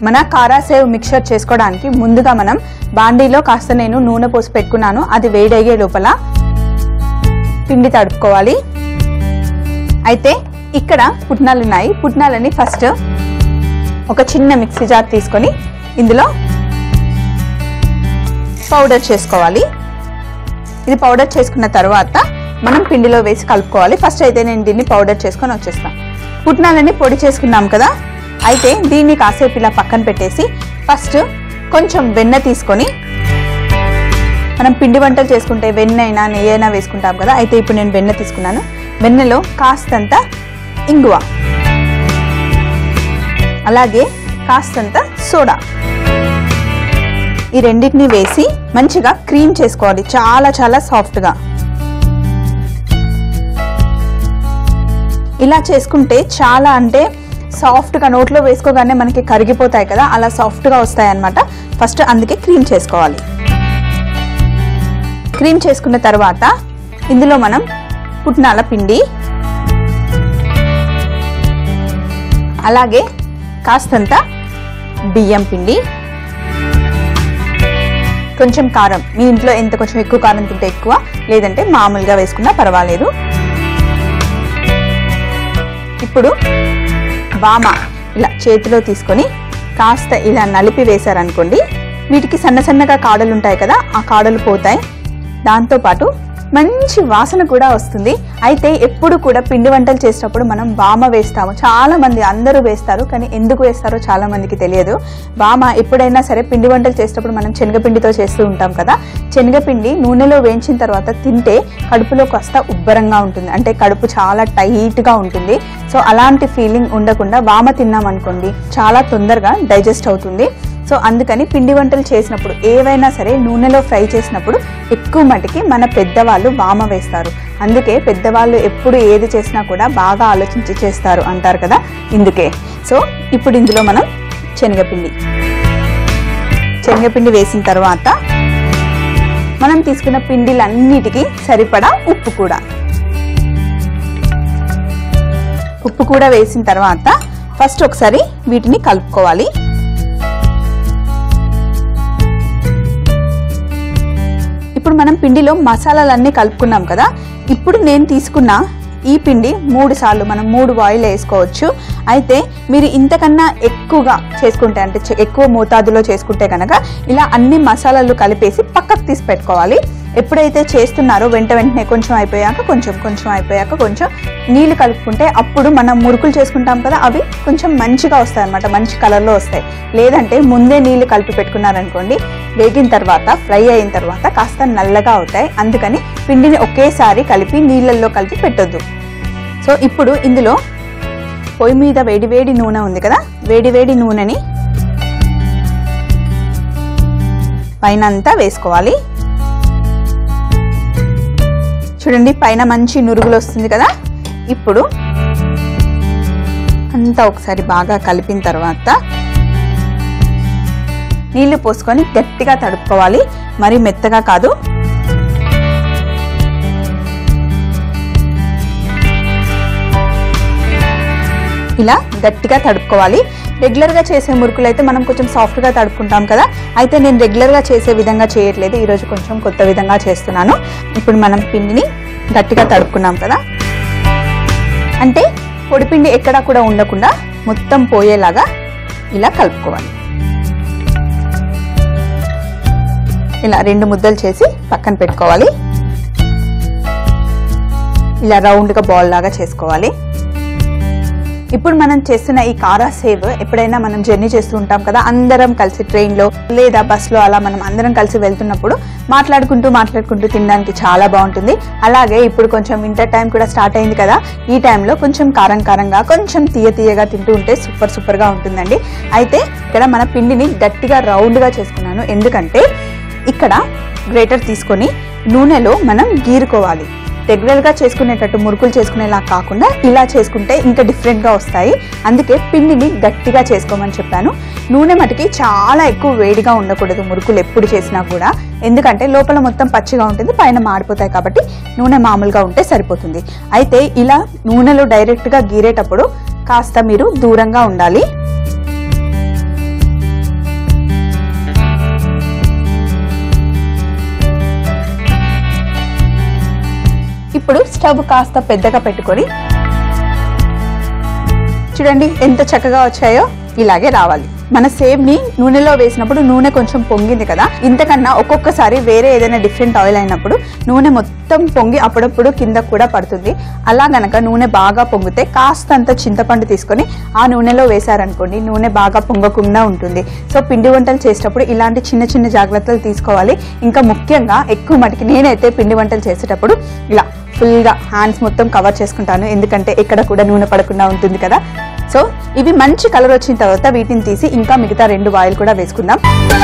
మన కారాసేవ్ మిక్చర్ చేసుకోవడానికి ముందుగా మనం బాండీలో కాస్త నేను నూనె పోసి పెట్టుకున్నాను అది వేడయ్యే లోపల పిండి తడుపుకోవాలి అయితే ఇక్కడ పుట్నాలు ఉన్నాయి పుట్నాలని ఫస్ట్ ఒక చిన్న మిక్సీ జార్ తీసుకొని ఇందులో పౌడర్ చేసుకోవాలి ఇది పౌడర్ చేసుకున్న తర్వాత మనం పిండిలో వేసి కలుపుకోవాలి ఫస్ట్ అయితే నేను దీన్ని పౌడర్ చేసుకొని వచ్చేస్తాను పుట్నాలని పొడి చేసుకున్నాం కదా అయితే దీన్ని కాసేపు ఇలా పక్కన పెట్టేసి ఫస్ట్ కొంచెం వెన్న తీసుకొని మనం పిండి వంటలు చేసుకుంటే వెన్న అయినా నెయ్యి అయినా వేసుకుంటాం కదా అయితే ఇప్పుడు నేను వెన్న తీసుకున్నాను వెన్నలో కాస్తంత ఇంగువ అలాగే కాస్తంత సోడా ఈ రెండింటిని వేసి మంచిగా క్రీమ్ చేసుకోవాలి చాలా చాలా సాఫ్ట్గా ఇలా చేసుకుంటే చాలా అంటే సాఫ్ట్గా నోట్లో వేసుకోగానే మనకి కరిగిపోతాయి కదా అలా సాఫ్ట్గా వస్తాయి అన్నమాట ఫస్ట్ అందుకే క్రీమ్ చేసుకోవాలి క్రీమ్ చేసుకున్న తర్వాత ఇందులో మనం పుట్నాల పిండి అలాగే కాస్తంత బియ్యం పిండి కొంచెం కారం మీ ఇంట్లో ఎంత కొంచెం ఎక్కువ కారం తింటే ఎక్కువ లేదంటే మామూలుగా వేసుకున్నా పర్వాలేదు ఇప్పుడు వామ ఇలా చేతిలో తీసుకొని కాస్త ఇలా నలిపి వేశారనుకోండి వీటికి సన్న సన్నగా కాడలు ఉంటాయి కదా ఆ కాడలు పోతాయి దాంతోపాటు మంచి వాసన కూడా వస్తుంది అయితే ఎప్పుడు కూడా పిండి వంటలు చేసేటప్పుడు మనం వామ వేస్తాము చాలా మంది అందరూ వేస్తారు కానీ ఎందుకు వేస్తారో చాలా మందికి తెలియదు వామ ఎప్పుడైనా సరే పిండి వంటలు చేసేటప్పుడు మనం శనగపిండితో చేస్తూ ఉంటాం కదా శనగపిండి నూనెలో వేయించిన తర్వాత తింటే కడుపులో కాస్త ఉబ్బరంగా ఉంటుంది అంటే కడుపు చాలా టైట్గా ఉంటుంది సో అలాంటి ఫీలింగ్ ఉండకుండా వామ తిన్నాం అనుకోండి చాలా తొందరగా డైజెస్ట్ అవుతుంది సో అందుకని పిండి వంటలు చేసినప్పుడు ఏవైనా సరే నూనెలో ఫ్రై చేసినప్పుడు ఎక్కువ మటుకి మన పెద్దవాళ్ళు వామ వేస్తారు అందుకే పెద్దవాళ్ళు ఎప్పుడు ఏది చేసినా కూడా బాగా ఆలోచించి చేస్తారు అంటారు కదా ఇందుకే సో ఇప్పుడు ఇందులో మనం శనగపిండి శనగపిండి వేసిన తర్వాత మనం తీసుకున్న పిండిలన్నిటికీ సరిపడా ఉప్పు కూడా ఉప్పు కూడా వేసిన తర్వాత ఫస్ట్ ఒకసారి వీటిని కలుపుకోవాలి ఇప్పుడు మనం పిండిలో మసాలాలన్నీ కలుపుకున్నాం కదా ఇప్పుడు నేను తీసుకున్న ఈ పిండి మూడు సార్లు మనం మూడు బాయిల్ వేసుకోవచ్చు అయితే మీరు ఇంతకన్నా ఎక్కువగా చేసుకుంటే అంటే చె- ఎక్కువ మోతాదులో చేసుకుంటే కనుక ఇలా అన్ని మసాలాలు కలిపేసి పక్కకు తీసి పెట్టుకోవాలి ఎప్పుడైతే చేస్తున్నారో వెంట వెంటనే కొంచెం అయిపోయాక కొంచెం కొంచెం అయిపోయాక కొంచెం నీళ్ళు కలుపుకుంటే అప్పుడు మనం మురుకులు చేసుకుంటాం కదా అవి కొంచెం మంచిగా వస్తాయి అన్నమాట మంచి కలర్లో వస్తాయి లేదంటే ముందే నీళ్ళు కలిపి పెట్టుకున్నారనుకోండి వేగిన తర్వాత ఫ్రై అయిన తర్వాత కాస్త నల్లగా అవుతాయి అందుకని పిండిని ఒకేసారి కలిపి నీళ్ళల్లో కలిపి పెట్టొద్దు సో ఇప్పుడు ఇందులో పొయ్యి మీద వేడి వేడి నూనె ఉంది కదా వేడి వేడి నూనెని పైన అంతా వేసుకోవాలి చూడండి పైన మంచి నురుగులు వస్తుంది కదా ఇప్పుడు అంతా ఒకసారి బాగా కలిపిన తర్వాత నీళ్లు పోసుకొని గట్టిగా తడుపుకోవాలి మరి మెత్తగా కాదు ఇలా గట్టిగా తడుపుకోవాలి రెగ్యులర్గా చేసే మురుకులు అయితే మనం కొంచెం సాఫ్ట్గా తడుపుకుంటాం కదా అయితే నేను రెగ్యులర్గా చేసే విధంగా చేయట్లేదు ఈరోజు కొంచెం కొత్త విధంగా చేస్తున్నాను ఇప్పుడు మనం పిండిని గట్టిగా తడుపుకున్నాం కదా అంటే పొడిపిండి ఎక్కడా కూడా ఉండకుండా మొత్తం పోయేలాగా ఇలా కలుపుకోవాలి ఇలా రెండు ముద్దలు చేసి పక్కన పెట్టుకోవాలి ఇలా రౌండ్గా బాల్ లాగా చేసుకోవాలి ఇప్పుడు మనం చేస్తున్న ఈ కారా సేవ్ ఎప్పుడైనా మనం జర్నీ చేస్తూ ఉంటాం కదా అందరం కలిసి ట్రైన్లో లేదా బస్సులో అలా మనం అందరం కలిసి వెళ్తున్నప్పుడు మాట్లాడుకుంటూ మాట్లాడుకుంటూ తినడానికి చాలా బాగుంటుంది అలాగే ఇప్పుడు కొంచెం వింటర్ టైం కూడా స్టార్ట్ అయింది కదా ఈ టైంలో కొంచెం కారం కారంగా కొంచెం తీయ తీయగా తింటూ ఉంటే సూపర్ సూపర్గా ఉంటుందండి అయితే ఇక్కడ మన పిండిని గట్టిగా రౌండ్గా చేసుకున్నాను ఎందుకంటే ఇక్కడ గ్రేటర్ తీసుకొని నూనెలో మనం గీరుకోవాలి రెగ్యులర్గా చేసుకునేటట్టు మురుకులు చేసుకునేలా కాకుండా ఇలా చేసుకుంటే ఇంకా డిఫరెంట్గా వస్తాయి అందుకే పిండిని గట్టిగా చేసుకోమని చెప్పాను నూనె మటుకి చాలా ఎక్కువ వేడిగా ఉండకూడదు మురుకులు ఎప్పుడు చేసినా కూడా ఎందుకంటే లోపల మొత్తం పచ్చిగా ఉంటుంది పైన మాడిపోతాయి కాబట్టి నూనె మామూలుగా ఉంటే సరిపోతుంది అయితే ఇలా నూనెలో డైరెక్ట్గా గీరేటప్పుడు కాస్త మీరు దూరంగా ఉండాలి ఇప్పుడు స్టవ్ కాస్త పెద్దగా పెట్టుకొని చూడండి ఎంత చక్కగా వచ్చాయో ఇలాగే రావాలి మన సేవ్ ని నూనెలో వేసినప్పుడు నూనె కొంచెం పొంగింది కదా ఇంతకన్నా ఒక్కొక్కసారి వేరే ఏదైనా డిఫరెంట్ ఆయిల్ అయినప్పుడు నూనె మొత్తం పొంగి అప్పుడప్పుడు కింద కూడా పడుతుంది అలా గనక నూనె బాగా పొంగితే కాస్తంత చింతపండు తీసుకొని ఆ నూనెలో వేశారనుకోండి నూనె బాగా పొంగకుండా ఉంటుంది సో పిండి వంటలు చేసేటప్పుడు ఇలాంటి చిన్న చిన్న జాగ్రత్తలు తీసుకోవాలి ఇంకా ముఖ్యంగా ఎక్కువ మటుకి నేనైతే పిండి వంటలు చేసేటప్పుడు ఇలా ఫుల్గా హ్యాండ్స్ మొత్తం కవర్ చేసుకుంటాను ఎందుకంటే ఎక్కడ కూడా నూనె పడకుండా ఉంటుంది కదా సో ఇవి మంచి కలర్ వచ్చిన తర్వాత వీటిని తీసి ఇంకా మిగతా రెండు ఆయిల్ కూడా వేసుకుందాం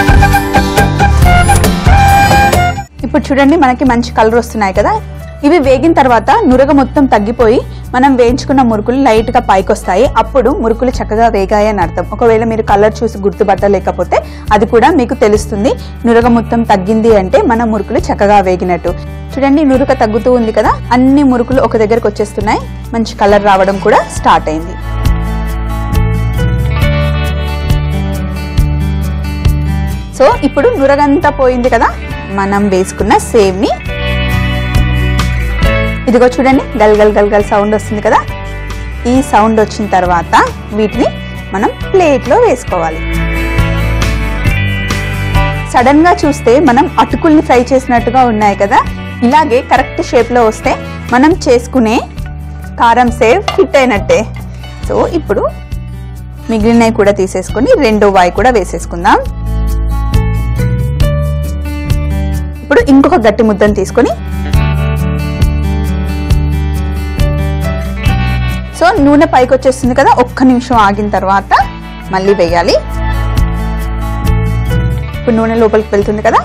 ఇప్పుడు చూడండి మనకి మంచి కలర్ వస్తున్నాయి కదా ఇవి వేగిన తర్వాత నురగ మొత్తం తగ్గిపోయి మనం వేయించుకున్న మురుకులు లైట్ గా పైకి వస్తాయి అప్పుడు మురుకులు చక్కగా వేగాయి అని అర్థం ఒకవేళ మీరు కలర్ చూసి గుర్తుపట్టలేకపోతే అది కూడా మీకు తెలుస్తుంది నురగ మొత్తం తగ్గింది అంటే మన మురుకులు చక్కగా వేగినట్టు చూడండి నురగ తగ్గుతూ ఉంది కదా అన్ని మురుకులు ఒక దగ్గరకు వచ్చేస్తున్నాయి మంచి కలర్ రావడం కూడా స్టార్ట్ అయింది సో ఇప్పుడు నురగంతా పోయింది కదా మనం వేసుకున్న సేవ్ ని ఇదిగో చూడండి గల్ గల్ గల్ గల్ సౌండ్ వస్తుంది కదా ఈ సౌండ్ వచ్చిన తర్వాత వీటిని మనం ప్లేట్లో వేసుకోవాలి సడన్ గా చూస్తే మనం అటుకుల్ని ఫ్రై చేసినట్టుగా ఉన్నాయి కదా ఇలాగే కరెక్ట్ షేప్ లో వస్తే మనం చేసుకునే కారం సేవ్ హిట్ అయినట్టే సో ఇప్పుడు మిగిలినవి కూడా తీసేసుకొని రెండో వాయి కూడా వేసేసుకుందాం ఇప్పుడు ఇంకొక గట్టి ముద్దను తీసుకొని సో నూనె పైకి వచ్చేస్తుంది కదా ఒక్క నిమిషం ఆగిన తర్వాత మళ్ళీ వేయాలి ఇప్పుడు నూనె లోపలికి వెళ్తుంది కదా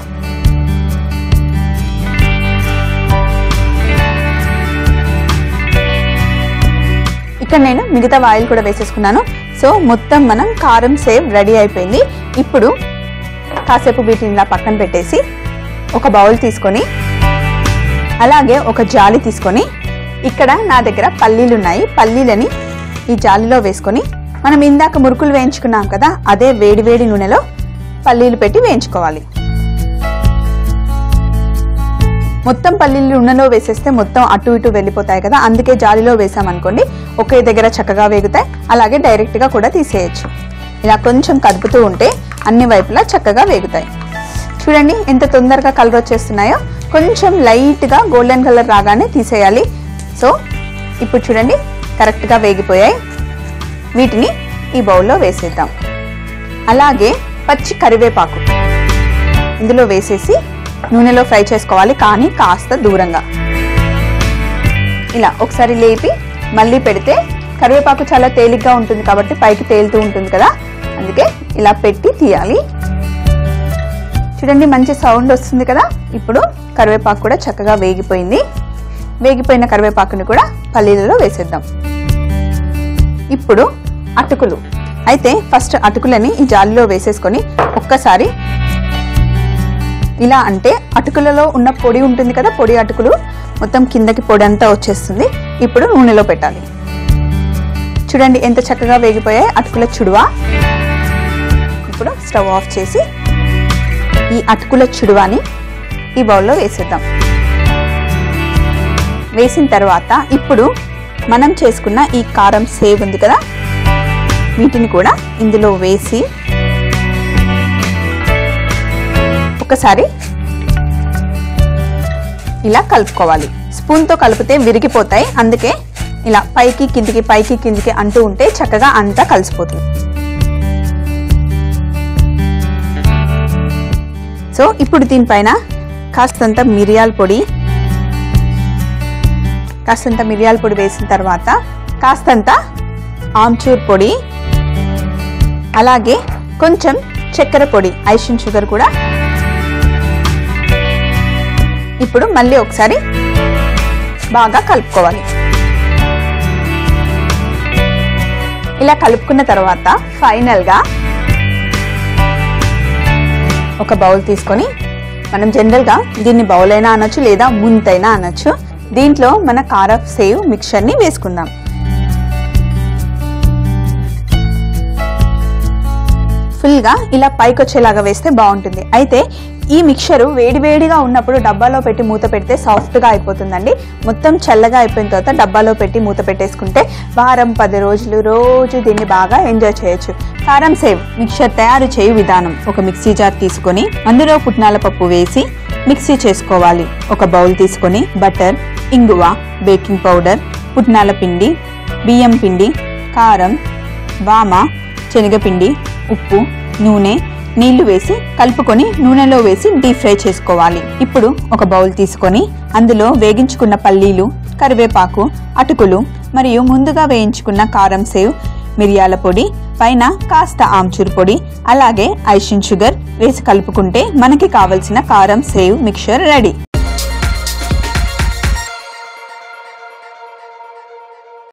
ఇక్కడ నేను మిగతా ఆయిల్ కూడా వేసేసుకున్నాను సో మొత్తం మనం కారం సేవ్ రెడీ అయిపోయింది ఇప్పుడు కాసేపు వీటిని ఇలా పక్కన పెట్టేసి ఒక బౌల్ తీసుకొని అలాగే ఒక జాలి తీసుకొని ఇక్కడ నా దగ్గర పల్లీలు ఉన్నాయి పల్లీలని ఈ జాలిలో వేసుకొని మనం ఇందాక మురుకులు వేయించుకున్నాం కదా అదే వేడి వేడి నూనెలో పల్లీలు పెట్టి వేయించుకోవాలి మొత్తం పల్లీలు నూనెలో వేసేస్తే మొత్తం అటు ఇటు వెళ్ళిపోతాయి కదా అందుకే జాలిలో వేసామనుకోండి ఒకే దగ్గర చక్కగా వేగుతాయి అలాగే డైరెక్ట్గా కూడా తీసేయచ్చు ఇలా కొంచెం కదుపుతూ ఉంటే అన్ని వైపులా చక్కగా వేగుతాయి చూడండి ఎంత తొందరగా కలర్ వచ్చేస్తున్నాయో కొంచెం లైట్గా గోల్డెన్ కలర్ రాగానే తీసేయాలి సో ఇప్పుడు చూడండి కరెక్ట్గా వేగిపోయాయి వీటిని ఈ బౌల్లో వేసేద్దాం అలాగే పచ్చి కరివేపాకు ఇందులో వేసేసి నూనెలో ఫ్రై చేసుకోవాలి కానీ కాస్త దూరంగా ఇలా ఒకసారి లేపి మళ్ళీ పెడితే కరివేపాకు చాలా తేలిగ్గా ఉంటుంది కాబట్టి పైకి తేలుతూ ఉంటుంది కదా అందుకే ఇలా పెట్టి తీయాలి చూడండి మంచి సౌండ్ వస్తుంది కదా ఇప్పుడు కరివేపాకు కూడా చక్కగా వేగిపోయింది వేగిపోయిన కరివేపాకుని కూడా పల్లీలలో వేసేద్దాం ఇప్పుడు అటుకులు అయితే ఫస్ట్ అటుకులని ఈ జాలిలో వేసేసుకొని ఒక్కసారి ఇలా అంటే అటుకులలో ఉన్న పొడి ఉంటుంది కదా పొడి అటుకులు మొత్తం కిందకి పొడి అంతా వచ్చేస్తుంది ఇప్పుడు నూనెలో పెట్టాలి చూడండి ఎంత చక్కగా వేగిపోయాయి అటుకుల చుడువా ఇప్పుడు స్టవ్ ఆఫ్ చేసి ఈ అటుకుల చుడువాని ఈ బౌల్లో వేసేద్దాం వేసిన తర్వాత ఇప్పుడు మనం చేసుకున్న ఈ కారం సేవ్ ఉంది కదా వీటిని కూడా ఇందులో వేసి ఒకసారి ఇలా కలుపుకోవాలి స్పూన్తో కలిపితే విరిగిపోతాయి అందుకే ఇలా పైకి కిందికి పైకి కిందికి అంటూ ఉంటే చక్కగా అంతా కలిసిపోతుంది సో ఇప్పుడు దీనిపైన కాస్తంత మిరియాల పొడి కాస్తంత మిరియాల పొడి వేసిన తర్వాత కాస్తంత ఆమ్చూర్ పొడి అలాగే కొంచెం చక్కెర పొడి ఐషన్ షుగర్ కూడా ఇప్పుడు మళ్ళీ ఒకసారి బాగా కలుపుకోవాలి ఇలా కలుపుకున్న తర్వాత ఫైనల్గా ఒక బౌల్ తీసుకొని మనం జనరల్గా దీన్ని బౌల్ అయినా అనొచ్చు లేదా ముంతైనా అనొచ్చు దీంట్లో మన కార సేవ్ మిక్చర్ని వేసుకుందాం ఫుల్గా ఇలా పైకి వచ్చేలాగా వేస్తే బాగుంటుంది అయితే ఈ మిక్చరు వేడివేడిగా ఉన్నప్పుడు డబ్బాలో పెట్టి మూత పెడితే సాఫ్ట్గా అయిపోతుందండి మొత్తం చల్లగా అయిపోయిన తర్వాత డబ్బాలో పెట్టి మూత పెట్టేసుకుంటే వారం పది రోజులు రోజు దీన్ని బాగా ఎంజాయ్ చేయొచ్చు కారం సేవ్ మిక్చర్ తయారు చేయు విధానం ఒక మిక్సీ జార్ తీసుకొని అందులో పుట్నాల పప్పు వేసి మిక్సీ చేసుకోవాలి ఒక బౌల్ తీసుకొని బటర్ ఇంగువ బేకింగ్ పౌడర్ పుట్నాల పిండి బియ్యం పిండి కారం వామ శనగపిండి ఉప్పు నూనె నీళ్లు వేసి కలుపుకొని నూనెలో వేసి డీప్ ఫ్రై చేసుకోవాలి ఇప్పుడు ఒక బౌల్ తీసుకొని అందులో వేగించుకున్న పల్లీలు కరివేపాకు అటుకులు మరియు ముందుగా వేయించుకున్న కారం సేవ్ మిరియాల పొడి పైన కాస్త ఆమ్చూర్ పొడి అలాగే ఐషిన్ షుగర్ వేసి కలుపుకుంటే మనకి కావలసిన కారం సేవ్ మిక్చర్ రెడీ